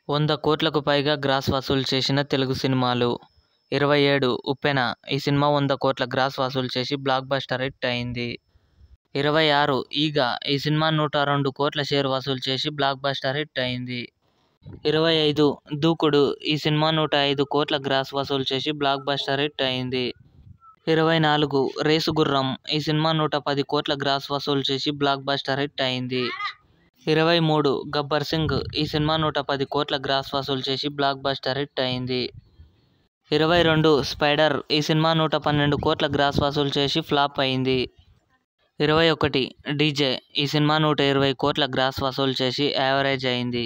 వంద కోట్లకు పైగా గ్రాస్ వసూలు చేసిన తెలుగు సినిమాలు ఇరవై ఏడు ఉప్పెన ఈ సినిమా వంద కోట్ల గ్రాస్ వసూలు చేసి బ్లాక్ బస్టర్ హిట్ అయింది ఇరవై ఆరు ఈగ ఈ సినిమా నూట రెండు కోట్ల షేర్ వసూలు చేసి బ్లాక్ బస్టర్ హిట్ అయింది ఇరవై ఐదు దూకుడు ఈ సినిమా నూట ఐదు కోట్ల గ్రాస్ వసూలు చేసి బ్లాక్ బస్టర్ హిట్ అయింది ఇరవై నాలుగు రేసు గుర్రం ఈ సినిమా నూట పది కోట్ల గ్రాస్ వసూలు చేసి బ్లాక్ బస్టర్ హిట్ అయింది ఇరవై మూడు గబ్బర్ సింగ్ ఈ సినిమా నూట పది కోట్ల గ్రాస్ వసూలు చేసి బ్లాక్ బస్టర్ హిట్ అయింది ఇరవై రెండు స్పైడర్ ఈ సినిమా నూట పన్నెండు కోట్ల గ్రాస్ వసూలు చేసి ఫ్లాప్ అయింది ఇరవై ఒకటి డీజే ఈ సినిమా నూట ఇరవై కోట్ల గ్రాస్ వసూలు చేసి యావరేజ్ అయింది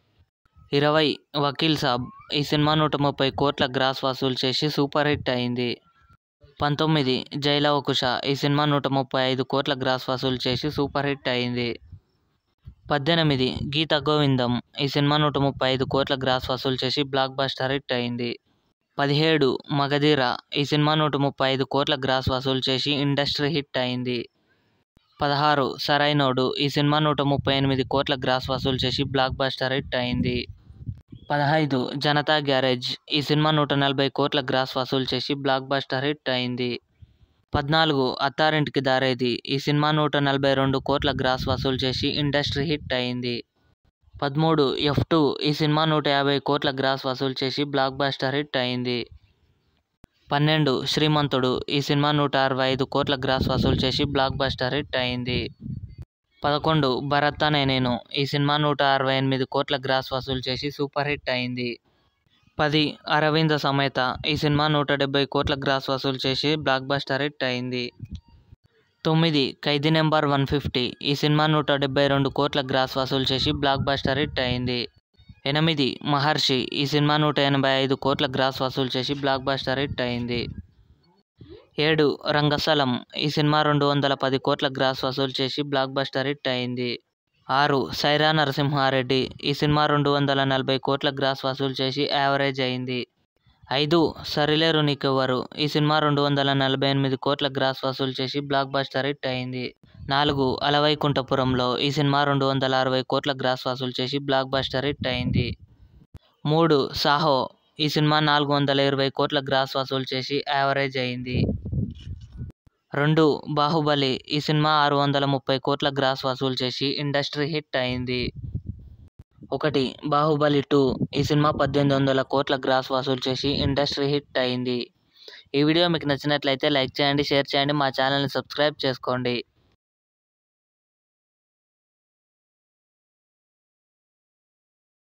ఇరవై వకీల్ సాబ్ ఈ సినిమా నూట ముప్పై కోట్ల గ్రాస్ వసూలు చేసి సూపర్ హిట్ అయింది పంతొమ్మిది జైలవకుశ ఈ సినిమా నూట ముప్పై ఐదు కోట్ల గ్రాస్ వసూలు చేసి సూపర్ హిట్ అయింది పద్దెనిమిది గీత గోవిందం ఈ సినిమా నూట ముప్పై ఐదు కోట్ల గ్రాస్ వసూలు చేసి బ్లాక్ బస్టర్ హిట్ అయింది పదిహేడు మగధీర ఈ సినిమా నూట ముప్పై ఐదు కోట్ల గ్రాస్ వసూలు చేసి ఇండస్ట్రీ హిట్ అయింది పదహారు సరైనోడు ఈ సినిమా నూట ముప్పై ఎనిమిది కోట్ల గ్రాస్ వసూలు చేసి బ్లాక్ బస్టర్ హిట్ అయింది పదహైదు జనతా గ్యారేజ్ ఈ సినిమా నూట నలభై కోట్ల గ్రాస్ వసూలు చేసి బ్లాక్ బస్టర్ హిట్ అయింది పద్నాలుగు అత్తారింటికి దారేది ఈ సినిమా నూట నలభై రెండు కోట్ల గ్రాస్ వసూలు చేసి ఇండస్ట్రీ హిట్ అయింది పదమూడు ఎఫ్ టూ ఈ సినిమా నూట యాభై కోట్ల గ్రాస్ వసూలు చేసి బ్లాక్ బస్టర్ హిట్ అయింది పన్నెండు శ్రీమంతుడు ఈ సినిమా నూట అరవై ఐదు కోట్ల గ్రాస్ వసూలు చేసి బ్లాక్ బస్టర్ హిట్ అయింది పదకొండు భరత్ అనే నేను ఈ సినిమా నూట అరవై ఎనిమిది కోట్ల గ్రాస్ వసూలు చేసి సూపర్ హిట్ అయింది పది అరవింద సమేత ఈ సినిమా నూట డెబ్బై కోట్ల గ్రాస్ వసూలు చేసి బ్లాక్ బస్టర్ హిట్ అయింది తొమ్మిది ఖైదీ నెంబర్ వన్ ఫిఫ్టీ ఈ సినిమా నూట డెబ్బై రెండు కోట్ల గ్రాస్ వసూలు చేసి బ్లాక్ బస్టర్ హిట్ అయింది ఎనిమిది మహర్షి ఈ సినిమా నూట ఎనభై ఐదు కోట్ల గ్రాస్ వసూలు చేసి బ్లాక్ బస్టర్ హిట్ అయింది ఏడు రంగస్థలం ఈ సినిమా రెండు వందల పది కోట్ల గ్రాస్ వసూలు చేసి బ్లాక్ బస్టర్ హిట్ అయింది ఆరు సైరా నరసింహారెడ్డి ఈ సినిమా రెండు వందల నలభై కోట్ల గ్రాస్ వసూలు చేసి యావరేజ్ అయింది ఐదు సరిలేరు నీకెవ్వరు ఈ సినిమా రెండు వందల నలభై ఎనిమిది కోట్ల గ్రాస్ వసూలు చేసి బ్లాక్ బస్టర్ హిట్ అయింది నాలుగు అలవైకుంఠపురంలో ఈ సినిమా రెండు వందల అరవై కోట్ల గ్రాస్ వసూలు చేసి బ్లాక్ బస్టర్ హిట్ అయింది మూడు సాహో ఈ సినిమా నాలుగు వందల ఇరవై కోట్ల గ్రాస్ వసూలు చేసి యావరేజ్ అయింది రెండు బాహుబలి ఈ సినిమా ఆరు వందల ముప్పై కోట్ల గ్రాస్ వసూలు చేసి ఇండస్ట్రీ హిట్ అయింది ఒకటి బాహుబలి టూ ఈ సినిమా పద్దెనిమిది వందల కోట్ల గ్రాస్ వసూలు చేసి ఇండస్ట్రీ హిట్ అయింది ఈ వీడియో మీకు నచ్చినట్లయితే లైక్ చేయండి షేర్ చేయండి మా ఛానల్ని సబ్స్క్రైబ్ చేసుకోండి